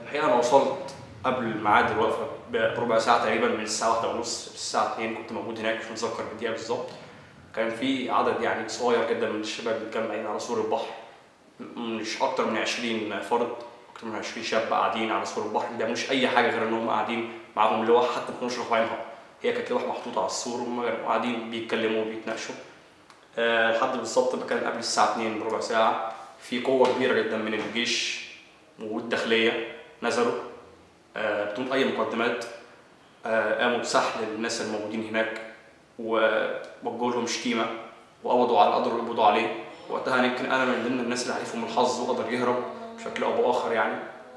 الحقيقه انا وصلت قبل ميعاد الوقفه بربع ساعه تقريبا من الساعه واحدة ونص الساعه 2 كنت موجود هناك مش متذكر الدقيقه بالظبط كان في عدد يعني صغير جدا من الشباب متجمعين على سور البحر م- مش اكتر من 20 فرد اكتر من 20 شاب قاعدين على سور البحر ما بيعملوش اي حاجه غير ان هم قاعدين معاهم لوح حتى ما كانوش رافعينها هي كانت لوح محطوطه على السور وهم قاعدين بيتكلموا وبيتناقشوا آه، لحد بالظبط ما كان قبل الساعه 2 بربع ساعه في قوه كبيره جدا من الجيش والداخليه نزلوا آه، بدون اي مقدمات آه، قاموا بسحل الناس الموجودين هناك ووجهوا لهم شتيمه وقبضوا على اللي قدروا يقبضوا عليه وقتها يمكن انا من ضمن الناس اللي عليهم الحظ وقدر يهرب بشكل او باخر يعني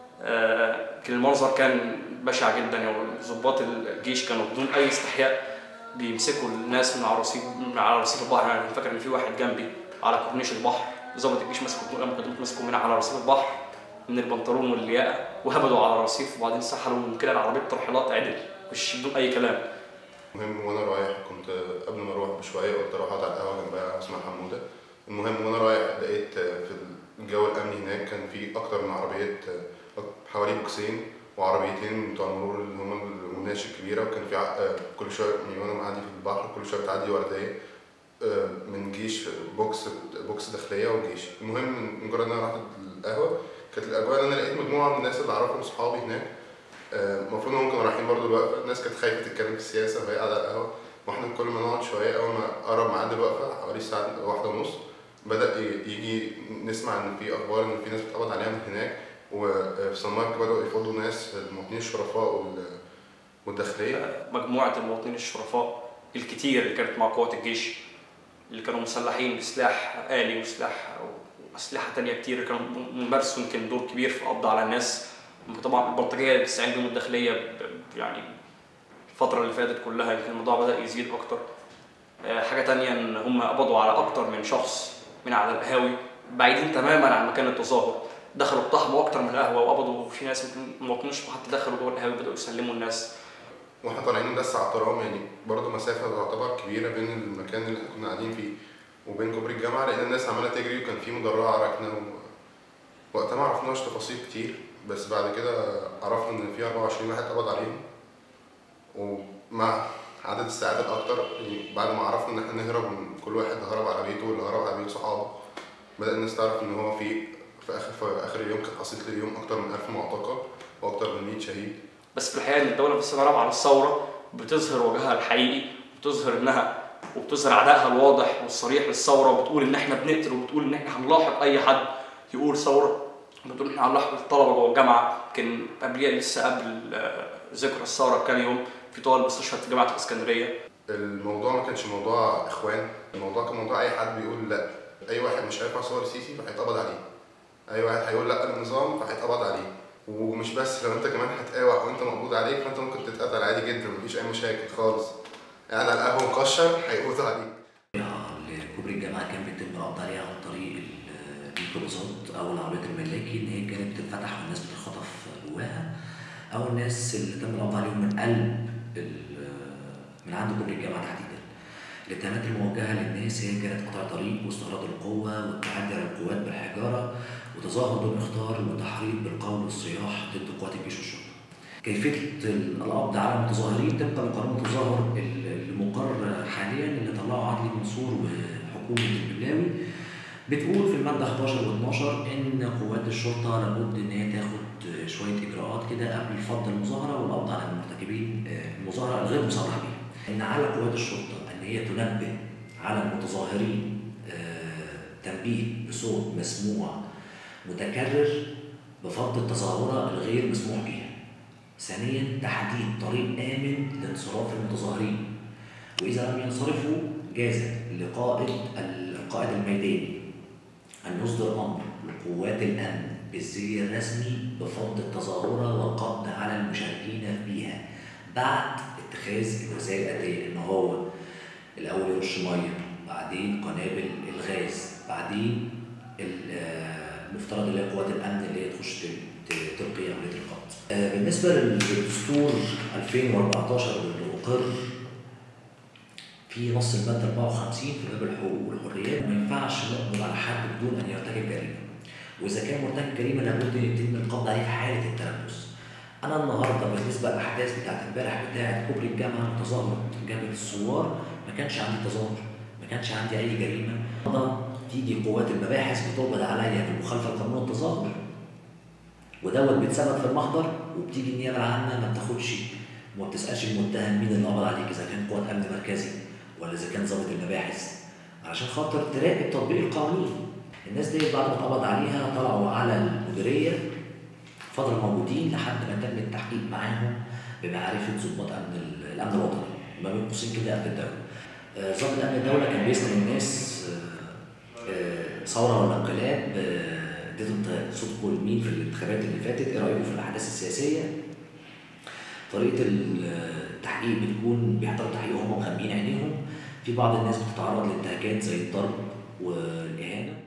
آه، يمكن المنظر كان بشع جدا يعني ضباط الجيش كانوا بدون اي استحياء بيمسكوا الناس من على رصيف من على رصيف البحر انا فاكر ان في واحد جنبي على كورنيش البحر ضابط الجيش مسكوا بدون اي مقدمات مسكوا من على رصيف البحر من البنطلون واللياقه وهبدوا على الرصيف وبعدين سحلوا من كده العربيه ترحيلات عدل مش بدون اي كلام المهم وانا رايح كنت قبل ما اروح بشويه قلت اروح اقعد على القهوه جنبها اسمها حموده المهم وانا رايح لقيت في الجو الامني هناك كان في اكتر من عربيات حوالي بوكسين وعربيتين بتوع المرور اللي هم الوناش الكبيره وكان في ع- كل شويه يعني وانا معدي في البحر كل شويه بتعدي ورديه من جيش بوكس بوكس داخليه وجيش المهم مجرد ان انا رحت القهوه كانت الاجواء ان انا لقيت مجموعه من الناس اللي اعرفهم صحابي هناك آه، المفروض انهم كانوا رايحين برضه الوقفه الناس كانت خايفه تتكلم في السياسه وهي قاعده على القهوه واحنا كل ما نقعد شويه اول ما قرب ميعاد الوقفه حوالي الساعه واحدة ونص بدا ي- يجي نسمع ان في اخبار ان في ناس بتقبض عليها من هناك وفي سمارك بداوا يفضوا ناس المواطنين الشرفاء وال- والداخليه مجموعه المواطنين الشرفاء الكتير اللي كانت مع قوات الجيش اللي كانوا مسلحين بسلاح آلي وسلاح وأسلحة تانية كتير كانوا ممارسوا يمكن دور كبير في القبض على الناس طبعا البلطجية اللي بتستعين بهم الداخلية ب- يعني الفترة اللي فاتت كلها يمكن الموضوع بدأ يزيد أكتر آه، حاجة تانية إن هم قبضوا على أكتر من شخص من على القهاوي بعيدين تماما عن مكان التظاهر دخلوا اقتحموا أكتر من قهوة وقبضوا في ناس يمكن ما كانوش حتى دخلوا جوه القهاوي بدأوا يسلموا الناس واحنا طالعين بس على الترام يعني برضه مسافه تعتبر كبيره بين المكان اللي احنا كنا قاعدين فيه وبين كوبري الجامعه لان الناس عماله تجري وكان في مدرعه راكنه و... وقتها ما عرفناش تفاصيل كتير بس بعد كده عرفنا ان في 24 واحد قبض عليهم ومع عدد الساعات الاكتر يعني بعد ما عرفنا ان احنا نهرب من كل واحد هرب على بيته واللي هرب على بيت صحابه بدأ الناس تعرف ان هو في في اخر في اخر اليوم كانت حصيله اليوم اكتر من 1000 معتقل واكتر من 100 شهيد بس في الحقيقه ان الدوله في السنه الرابعه على الثوره بتظهر وجهها الحقيقي وبتظهر انها وبتظهر عدائها الواضح والصريح للثوره وبتقول ان احنا بنقتل وبتقول ان احنا هنلاحق اي حد يقول ثوره بتقول ان احنا هنلاحق الطلبه جوه الجامعه يمكن قبليها لسه قبل آه، ذكرى الثوره بكام يوم في طالب استشهد في جامعه الاسكندريه الموضوع ما كانش موضوع اخوان الموضوع كان موضوع اي حد بيقول لا اي واحد مش هيرفع صور السيسي فهيتقبض عليه اي واحد هيقول لا للنظام فهيتقبض عليه ومش بس لو انت كمان هتقاوح وانت مقبوض عليك فانت ممكن تتقتل عادي جدا مفيش اي مشاكل خالص قاعد على القهوه مكشر هيقبضوا عليك لكوبري الجامعة كان بيتم القبض عليها عن طريق ال- الميكروباصات أو العربيات الملاكي إن هي كانت بتتفتح والناس بتتخطف جواها أو الناس اللي تم القبض عليهم من قلب ال- من عند كوبري الجامعة تحديدا. الاتهامات الموجهة للناس هي كانت قطع طريق واستغراض القوة والتعدي على القوات بالحجارة وتظاهر دون اختار وتحريض بالقول والصياح ضد قوات الجيش والشرطة. كيفية القبض على المتظاهرين طبقا لقانون التظاهر المقرر حاليا اللي طلعه عدلي منصور وحكومة البلاوي بتقول في المادة 11 و 12 إن قوات الشرطة لابد إن هي تاخد شوية إجراءات كده قبل فض المظاهرة والقبض على المرتكبين المظاهرة الغير مصرح بيها. إن على قوات الشرطة إن هي تنبه على المتظاهرين آه، تنبيه بصوت مسموع متكرر بفض التظاهرة الغير مسموح بها. ثانيا تحديد طريق آمن لانصراف المتظاهرين وإذا لم ينصرفوا جاز لقائد القائد الميداني أن يصدر أمر لقوات الأمن بالزي الرسمي بفض التظاهرة والقبض على المشاركين فيها بعد اتخاذ الوسائل الآتية إن هو الأول يرش مية بعدين قنابل الغاز بعدين ال- آه، المفترض اللي هي قوات الأمن اللي هي تخش ت- ت- تلقي عملية القبض. آه، بالنسبة للدستور 2014 واللي أقر في نص المادة 54 في باب الحقوق والحريات ما ينفعش نقبض على حد بدون أن يرتكب جريمة. واذا كان مرتكب جريمه لابد يتم القبض عليه في حاله التلبس انا النهارده بالنسبه للاحداث بتاعت امبارح بتاعت كوبري الجامعه تظاهرت جبهه الثوار ما كانش عندي تظاهر ما كانش عندي اي جريمه النهارده تيجي قوات المباحث بتقبض عليا بالمخالفه لقانون التظاهر ودوت بيتثبت في المحضر وبتيجي النيابه العامه ما بتاخدش وما بتسالش المتهم مين اللي قبض عليك اذا كان قوات امن مركزي ولا اذا كان ضابط المباحث علشان خاطر تراقب تطبيق القوانين الناس دي بعد ما اتقبض عليها طلعوا على المديريه فضلوا موجودين لحد ما تم التحقيق معاهم بمعرفه ضباط امن ال- الامن الوطني ما بين قوسين كده امن الدوله آه، ضابط امن الدوله كان بيسال الناس آه، آه، ثوره ولا انقلاب آه، اديتوا انت صوتكم لمين في الانتخابات اللي فاتت ايه رايكم في الاحداث السياسيه طريقه التحقيق بتكون بيحضروا تحقيق وهم مغمين عينيهم في بعض الناس بتتعرض لانتهاكات زي الضرب والاهانه